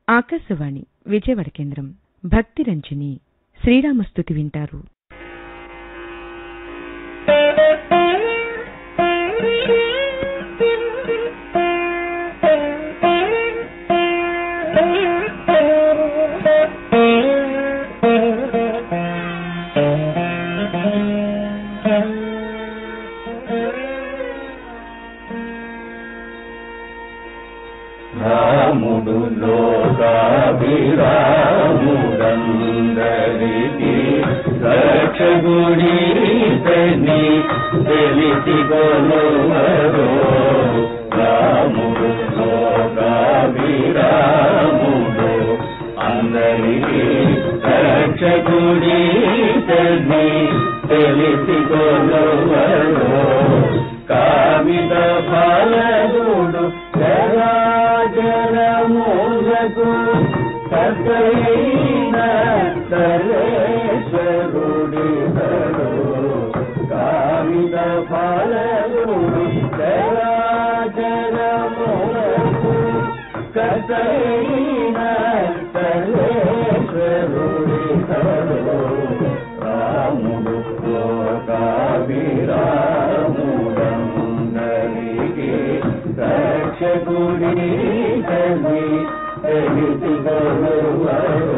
ఆకాశవాణి విజయవాడ కేంద్రం భక్తి రంజని శ్రీరామస్తుతి వింటారు రాముడు లోకాభిరాముడందరికి రక్షగుడి తని తెలిసి కొలువరో రాముడు లోకాభిరాముడు అందరికి రక్షగుడి తని తెలిసి కొలువరో కామిత ఫలగుడు జరాజరములకు సకైన సరేశ్వరుడితడు కామిత ఫలగుడు జరాజరములకు సకైన సరేశ్వరుడితడు రాముడు లోకాభిరాముడందరికి రక్షకుడి తల్లి తెలిసి గౌరవరో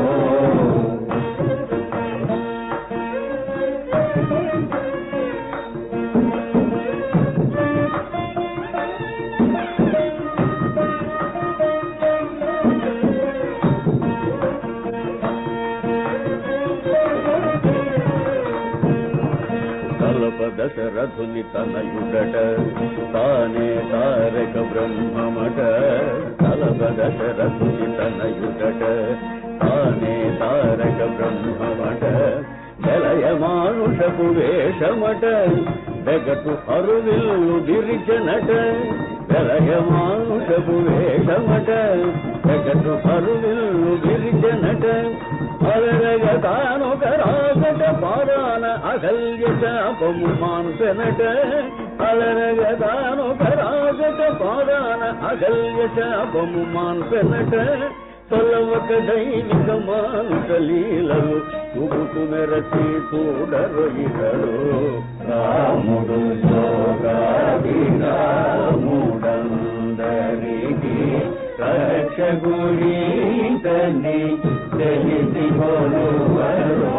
కల్ప దశరథుని తనయుడట తానే తారక బ్రహ్మమట కల్ప దశరథుని తనయుడట తానే తారక బ్రహ్మమట జలయ మానుషపు వేషమట వెగటు హరువిల్లు దిరిచనట జలయ మానుషపు వేషమట వెగటు హరువిల్లు దిరిచనట అలరగ తానొక రాగట పారాన అగల్య శాపము మాన్సనట అలరగ తానొక రాగట పారాన అగల్య శాపము మాన్సనట తొలవక దైనిక మానుష లీలలు చూపుతు మెరచి చూడరు ఇతడు రాముడు రాముడందరికి రక్షగుడి తల్లి తెలిసి కొలువరో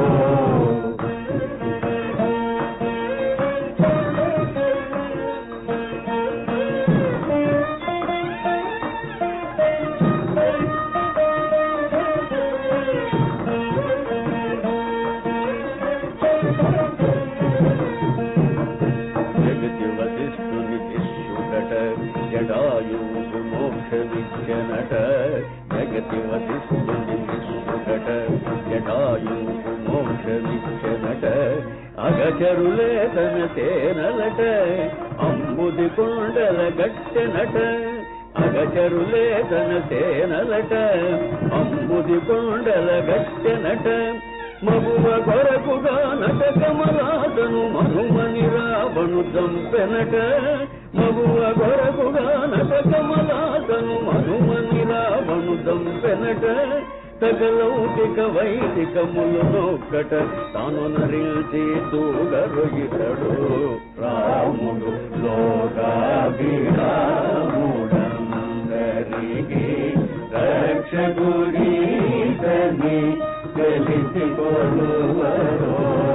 జగతి వశిష్ఠుని శిష్యుడట జడాయువు మోక్ష విద్యనట జగతి వశిష్ఠుని శిష్యుడట జడాయువు మోక్ష విద్యనట అగచరులే తన తేనలట అంబుది కొండల గట్టెనట అగచరులే తన తేనలట అంబుది కొండల గట్టెనట మగువ కొరకుగా నట కమలాసను మనుమని రావణు చంపెనట మగువ కొరకుగా నట కమలాసను మనుమని రావణు చంపెనట సకలౌకిక వైదికములు నొక్కట తాను నరిల్చి దూడరొగితడు రాముడు లోకాభిరాముడందరికి రక్షకుడి తని తెలిసి కొలువరో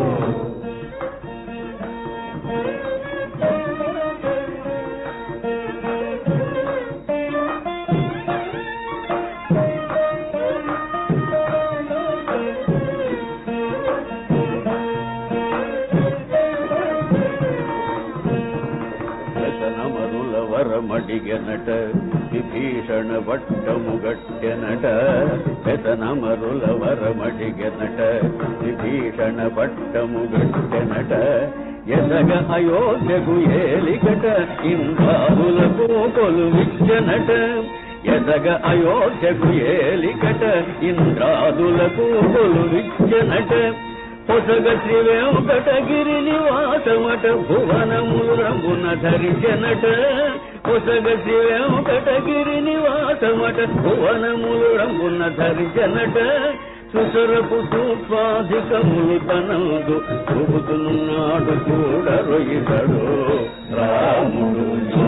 వ్యసనమరుల వరమడిగనట విభీషణ వట్టము గట్టెనట వ్యసనమరుల వరమడిగనట విభీషణ వట్టము గట్టెనట ఎసగ అయోధ్యకు ఏలికట ఇంద్రాదులకు కొలువిచ్చనట ఎసగ అయోధ్యకు ఏలికట ఇంద్రాదులకు కొలువిచ్చనట పొసగ శ్రీ వెంకటగిరి నివాసమట భువనములు రంగున ధరిచెనట పొసగసి వెంకటగిరి నివాసమట భువనములుడంబున ధరిజనట సుసరపు సూపాధికములు తనందు చూపుతున్నాడు చూడరు ఇతడు రాముడు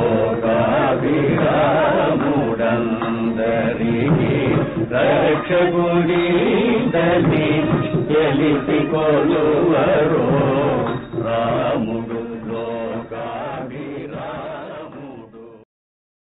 యోగాభిరాముడందరికి రక్షగుడి తెలిసి కొలువరు